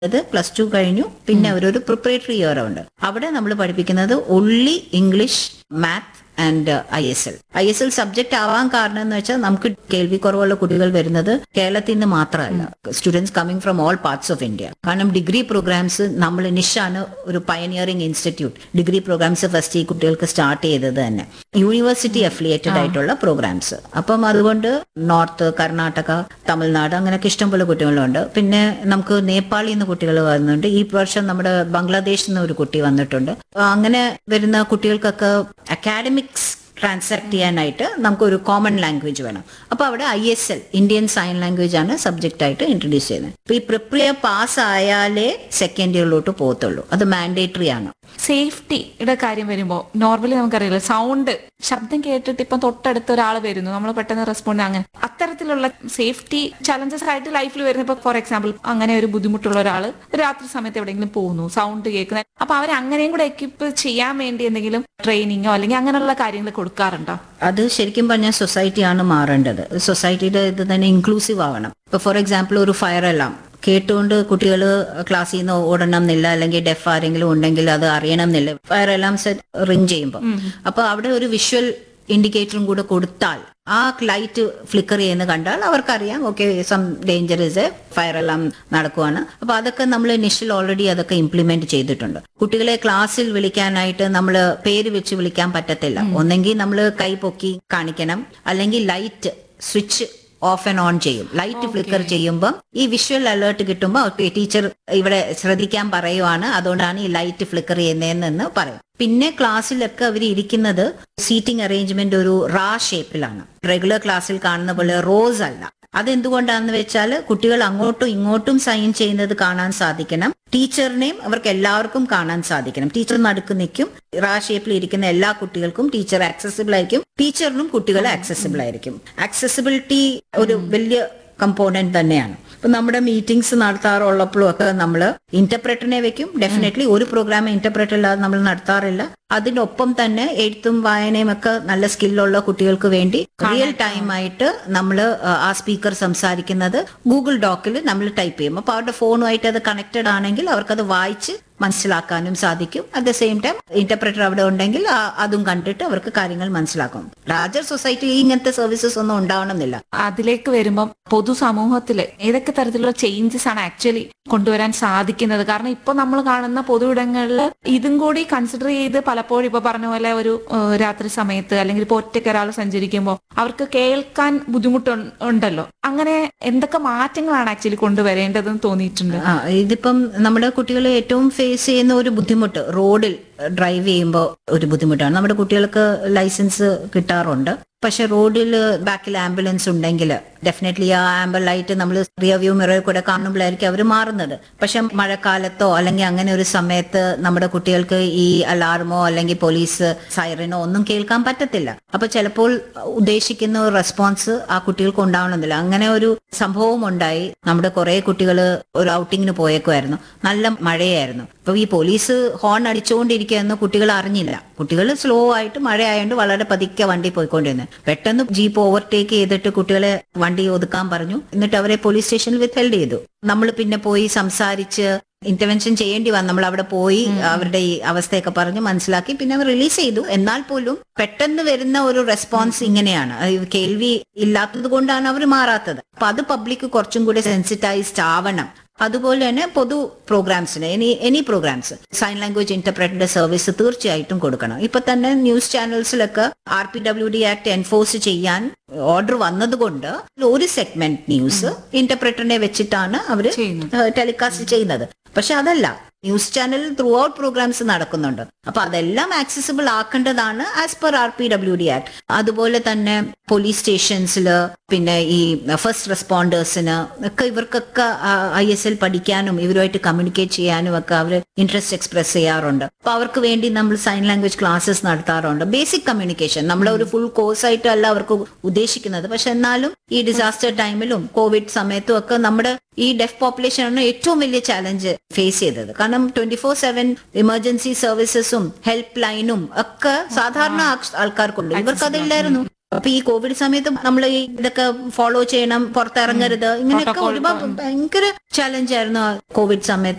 അത് plus two കഴിഞ്ഞു പിന്നെ അവരൊരു പ്രിപ്പറേറ്ററി ഇയർ ഉണ്ട് അവിടെ നമ്മൾ പഠിപ്പിക്കുന്നത് only English math and I S L I S L subject ആവാൻ കാരണം എന്ന് വെച്ചാൽ നമുക്ക് കേൾവി കുറവുള്ള കുട്ടികൾ വരുന്നത് കേരളത്തിൽ നിന്ന് മാത്രമല്ല students coming from all parts of India കാരണം ഡിഗ്രി പ്രോഗ്രാംസ് നമ്മൾ നിഷാണ് ഒരു pioneering institute degree programs first ഈ കുട്ടികൾക്ക് സ്റ്റാർട്ട് ചെയ്തത് തന്നെ യൂണിവേഴ്സിറ്റി അഫിലിയേറ്റഡ് ആയിട്ടുള്ള പ്രോഗ്രാംസ് അപ്പം അതുകൊണ്ട് നോർത്ത് കർണാടക തമിഴ്നാട് അങ്ങനെയൊക്കെ ഇഷ്ടംപോലെ കുട്ടികളുണ്ട് പിന്നെ നമുക്ക് നേപ്പാളിൽ നിന്ന് കുട്ടികൾ വരുന്നുണ്ട് ഈ വർഷം നമ്മുടെ ബംഗ്ലാദേശിൽ നിന്ന് ഒരു കുട്ടി വന്നിട്ടുണ്ട് അങ്ങനെ വരുന്ന കുട്ടികൾക്കൊക്കെ അക്കാഡമിക്സ് ട്രാൻസാക്ട് ചെയ്യാനായിട്ട് നമുക്ക് ഒരു കോമൺ ലാംഗ്വേജ് വേണം അപ്പൊ അവിടെ I S L Indian sign language ആണ് സബ്ജക്റ്റ് ആയിട്ട് ഇൻട്രൊഡ്യൂസ് ചെയ്യുന്നത് അപ്പൊ ഈ പ്രിപ്രിയർ പാസ് ആയാലേ സെക്കൻഡ് ഇയറിലോട്ട് പോകത്തുള്ളൂ അത് മാൻഡേറ്ററി ആണ് സേഫ്റ്റിയുടെ കാര്യം വരുമ്പോൾ നോർമലി നമുക്കറിയില്ല സൗണ്ട് ശബ്ദം കേട്ടിട്ട് ഇപ്പം തൊട്ടടുത്ത് ഒരാൾ വരുന്നു നമ്മൾ പെട്ടെന്ന് റെസ്പോണ്ട് അങ്ങനെ അത്തരത്തിലുള്ള സേഫ്റ്റി ചലഞ്ചസ് ആയിട്ട് ലൈഫിൽ വരുന്ന ഇപ്പൊ ഫോർ എക്സാമ്പിൾ അങ്ങനെ ഒരു ബുദ്ധിമുട്ടുള്ള ഒരാൾ രാത്രി സമയത്ത് എവിടെയെങ്കിലും പോകുന്നു സൗണ്ട് കേൾക്കുന്ന അപ്പൊ അവർ അങ്ങനെയും കൂടെ എക്യുപ്പ് ചെയ്യാൻ വേണ്ടി എന്തെങ്കിലും ട്രെയിനിങ്ങോ അല്ലെങ്കിൽ അങ്ങനെയുള്ള കാര്യങ്ങൾ കൊടുക്കാറുണ്ടോ അത് ശരിക്കും പറഞ്ഞാൽ സൊസൈറ്റിയാണ് മാറേണ്ടത് സൊസൈറ്റിയുടെ ഇത് തന്നെ ഇൻക്ലൂസീവ് ആവണം ഇപ്പൊ ഫോർ എക്സാമ്പിൾ ഒരു ഫയർ അലാം കേട്ടുകൊണ്ട് കുട്ടികൾ ക്ലാസ്സിൽ നിന്ന് ഓടണം എന്നില്ല അല്ലെങ്കിൽ ഡെഫ് ആരെങ്കിലും ഉണ്ടെങ്കിൽ അത് അറിയണം എന്നില്ല ഫയർ അലാം സെറ്റ് റിങ് ചെയ്യുമ്പോൾ അപ്പൊ അവിടെ ഒരു വിഷ്വൽ ഇൻഡിക്കേറ്ററും കൂടെ കൊടുത്താൽ ആ ലൈറ്റ് ഫ്ലിക്കർ ചെയ്യുന്ന കണ്ടാൽ അവർക്കറിയാം okay some danger is a fire alarm നടക്കുവാണ് അപ്പൊ അതൊക്കെ നമ്മൾ നിഷിൽ ഓൾറെഡി അതൊക്കെ ഇംപ്ലിമെന്റ് ചെയ്തിട്ടുണ്ട് കുട്ടികളെ ക്ലാസ്സിൽ വിളിക്കാനായിട്ട് നമ്മൾ പേര് വെച്ച് വിളിക്കാൻ പറ്റത്തില്ല ഒന്നെങ്കിൽ നമ്മൾ കൈ പൊക്കി കാണിക്കണം അല്ലെങ്കിൽ light switch off and on ചെയ്യും ലൈറ്റ് ഫ്ലിക്കർ ചെയ്യുമ്പോൾ ഈ വിഷ്വൽ അലേർട്ട് കിട്ടുമ്പോൾ ടീച്ചർ ഇവിടെ ശ്രദ്ധിക്കാൻ പറയുവാണ് അതുകൊണ്ടാണ് ഈ ലൈറ്റ് ഫ്ലിക്കർ ചെയ്യുന്നതെന്ന് പറയും പിന്നെ ക്ലാസ്സിലൊക്കെ അവർ ഇരിക്കുന്നത് സീറ്റിംഗ് അറേഞ്ച്മെന്റ് ഒരു റാ ഷേപ്പിലാണ് റെഗുലർ ക്ലാസ്സിൽ കാണുന്ന പോലെ റോസ് അല്ല അതെന്തുകൊണ്ടാന്ന് വെച്ചാൽ കുട്ടികൾ അങ്ങോട്ടും ഇങ്ങോട്ടും സൈൻ ചെയ്യുന്നത് കാണാൻ സാധിക്കണം ടീച്ചറിനെയും അവർക്ക് എല്ലാവർക്കും കാണാൻ സാധിക്കണം ടീച്ചർ നടുക്ക് നിൽക്കും റാ ഷേപ്പിൽ ഇരിക്കുന്ന എല്ലാ കുട്ടികൾക്കും ടീച്ചർ ആക്സസിബിൾ ആയിരിക്കും ടീച്ചറിനും കുട്ടികൾ ആക്സസിബിൾ ആയിരിക്കും ആക്സസിബിലിറ്റി ഒരു വലിയ കമ്പോണന്റ് തന്നെയാണ് ഇപ്പൊ നമ്മുടെ മീറ്റിംഗ്സ് നടത്താറുള്ളപ്പോഴും ഒക്കെ നമ്മൾ ഇന്റർപ്രറ്ററിനെ വെക്കും ഡെഫിനറ്റ്ലി ഒരു പ്രോഗ്രാം ഇന്റർപ്രറ്റർ ഇല്ലാതെ നമ്മൾ നടത്താറില്ല അതിനൊപ്പം തന്നെ എഴുത്തും വായനയും ഒക്കെ നല്ല സ്കില്ലുള്ള കുട്ടികൾക്ക് വേണ്ടി റിയൽ ടൈം ആയിട്ട് നമ്മൾ ആ സ്പീക്കർ സംസാരിക്കുന്നത് ഗൂഗിൾ ഡോക്കിൽ നമ്മൾ ടൈപ്പ് ചെയ്യും അപ്പൊ അവരുടെ ഫോണുമായിട്ട് അത് കണക്റ്റഡ് ആണെങ്കിൽ അവർക്കത് വായിച്ച് മനസ്സിലാക്കാനും സാധിക്കും at the same time interpreter അവിടെ ഉണ്ടെങ്കിൽ ആ- അതും കണ്ടിട്ട് അവർക്ക് കാര്യങ്ങൾ മനസ്സിലാക്കും രാജർ സൊസൈറ്റിയിൽ ഇങ്ങനത്തെ സർവീസസ് ഒന്നും ഉണ്ടാവണമെന്നില്ല അതിലേക്ക് വരുമ്പം പൊതുസമൂഹത്തിൽ ഏതൊക്കെ തരത്തിലുള്ള ചേഞ്ചസ് ആണ് ആക്ച്വലി കൊണ്ടുവരാൻ സാധിക്കുന്നത് കാരണം ഇപ്പൊ നമ്മൾ കാണുന്ന പൊതുയിടങ്ങളിൽ ഇതും കൂടി കൺസിഡർ ചെയ്ത് പലപ്പോഴും ഇപ്പൊ പറഞ്ഞ പോലെ ഒരു ഏഹ്, രാത്രി സമയത്ത് അല്ലെങ്കിൽ ഇപ്പൊ ഒറ്റയ്ക്ക് ഒരാൾ സഞ്ചരിക്കുമ്പോൾ അവർക്ക് കേൾക്കാൻ ബുദ്ധിമുട്ട് ഉണ്ടല്ലോ അങ്ങനെ എന്തൊക്കെ മാറ്റങ്ങളാണ് ആക്ച്വലി കൊണ്ടുവരേണ്ടതെന്ന് തോന്നിയിട്ടുണ്ട് ആ ഇതിപ്പം നമ്മുടെ കുട്ടികൾ ഏറ്റവും ഫേസ് ചെയ്യുന്ന ഒരു ബുദ്ധിമുട്ട് റോഡിൽ ഡ്രൈവ് ചെയ്യുമ്പോൾ ഒരു ബുദ്ധിമുട്ടാണ് നമ്മുടെ കുട്ടികൾക്ക് ലൈസൻസ് കിട്ടാറുണ്ട് പക്ഷെ റോഡിൽ ബാക്കിൽ ആംബുലൻസ് ഉണ്ടെങ്കിൽ ഡെഫിനറ്റ്ലി ആ ആംബർ ലൈറ്റ് നമ്മൾ റിയർ വ്യൂ മിററിൽ കൂടെ കാണുമ്പോഴായിരിക്കും അവർ മാറുന്നത് പക്ഷെ മഴക്കാലത്തോ അല്ലെങ്കിൽ അങ്ങനെ ഒരു സമയത്ത് നമ്മുടെ കുട്ടികൾക്ക് ഈ അലാർമോ അല്ലെങ്കിൽ പോലീസ് സൈറനോ ഒന്നും കേൾക്കാൻ പറ്റത്തില്ല അപ്പൊ ചിലപ്പോൾ ഉദ്ദേശിക്കുന്ന ഒരു റെസ്പോൺസ് ആ കുട്ടികൾക്ക് ഉണ്ടാവണമെന്നില്ല അങ്ങനെ ഒരു സംഭവം ഉണ്ടായി നമ്മുടെ കുറെ കുട്ടികൾ ഒരു ഔട്ടിങ്ങിന് പോയേക്കുമായിരുന്നു നല്ല മഴയായിരുന്നു അപ്പൊ ഈ പോലീസ് ഹോൺ അടിച്ചുകൊണ്ടിരിക്കുകയെന്ന് കുട്ടികൾ അറിഞ്ഞില്ല കുട്ടികൾ സ്ലോ ആയിട്ട് മഴയായതുകൊണ്ട് വളരെ പതുക്കെ വണ്ടി പോയിക്കൊണ്ടിരുന്നു പെട്ടെന്ന് ജീപ്പ് ഓവർടേക്ക് ചെയ്തിട്ട് കുട്ടികളെ വണ്ടി ഒതുക്കാൻ പറഞ്ഞു എന്നിട്ട് അവരെ പോലീസ് സ്റ്റേഷനിൽ വിത്ത്ഹെൽഡ് ചെയ്തു നമ്മൾ പിന്നെ പോയി സംസാരിച്ച് ഇന്റർവെൻഷൻ ചെയ്യേണ്ടി വന്നു നമ്മൾ അവിടെ പോയി അവരുടെ ഈ അവസ്ഥയൊക്കെ പറഞ്ഞ് മനസ്സിലാക്കി പിന്നെ അവർ റിലീസ് ചെയ്തു എന്നാൽ പോലും പെട്ടെന്ന് വരുന്ന ഒരു റെസ്പോൺസ് ഇങ്ങനെയാണ് അത് കേൾവി ഇല്ലാത്തത് കൊണ്ടാണ് അവർ മാറാത്തത് അപ്പൊ അത് പബ്ലിക് കുറച്ചും കൂടി സെൻസിറ്റൈസ്ഡ് ആവണം അതുപോലെ തന്നെ പൊതു പ്രോഗ്രാംസിന് any any programs sign language ഇന്റർപ്രറ്ററിന്റെ സർവീസ് തീർച്ചയായിട്ടും കൊടുക്കണം ഇപ്പൊ തന്നെ ന്യൂസ് ചാനൽസിലൊക്കെ R P W D act enforce ചെയ്യാൻ ഓർഡർ വന്നതുകൊണ്ട് ഒരു സെഗ്മെന്റ് ന്യൂസ് ഇന്റർപ്രറ്ററിനെ വെച്ചിട്ടാണ് അവര് ചെയ്യുന്നത്. ടെലികാസ്റ്റ് ചെയ്യുന്നത് പക്ഷെ അതല്ല ന്യൂസ് ചാനലിൽ ത്രൂ ഔട്ട് പ്രോഗ്രാംസ് നടക്കുന്നുണ്ട് അപ്പൊ അതെല്ലാം ആക്സസിബിൾ ആക്കേണ്ടതാണ് as per R P W D act അതുപോലെ തന്നെ പോലീസ് സ്റ്റേഷൻസിൽ പിന്നെ ഈ ഫസ്റ്റ് റെസ്പോണ്ടേഴ്സിന് ഒക്കെ ഇവർക്കൊക്കെ ഐ എസ് എൽ പഠിക്കാനും ഇവരുമായിട്ട് കമ്മ്യൂണിക്കേറ്റ് ചെയ്യാനും ഒക്കെ അവർ ഇൻട്രസ്റ്റ് എക്സ്പ്രസ് ചെയ്യാറുണ്ട് അപ്പൊ അവർക്ക് വേണ്ടി നമ്മൾ സൈൻ ലാംഗ്വേജ് ക്ലാസ്സസ് നടത്താറുണ്ട് ബേസിക് കമ്മ്യൂണിക്കേഷൻ നമ്മൾ ഒരു ഫുൾ കോഴ്സ് ആയിട്ടല്ല അവർക്ക് ഉദ്ദേശിക്കുന്നത് പക്ഷെ എന്നാലും ഈ ഡിസാസ്റ്റർ ടൈമിലും കോവിഡ് സമയത്തും ഒക്കെ നമ്മുടെ ഈ ഡെഫ് പോപ്പുലേഷനാണ് ഏറ്റവും വലിയ ചാലഞ്ച് ഫേസ് ചെയ്തത് കാരണം ട്വന്റി ഫോർ സെവൻ എമർജൻസി സർവീസസും ഹെൽപ്പ് ലൈനും ഒക്കെ സാധാരണ ആൾ- ആൾക്കാർക്കുണ്ട് ഇവർക്ക് അതില്ലായിരുന്നു അപ്പൊ ഈ കോവിഡ് സമയത്ത് നമ്മൾ ഈ ഇതൊക്കെ ഫോളോ ചെയ്യണം പുറത്തിറങ്ങരുത് ഇങ്ങനെയൊക്കെ ഒരുപാട് ഭയങ്കര ചാലഞ്ച് ആയിരുന്നു ആ കോവിഡ് സമയത്ത്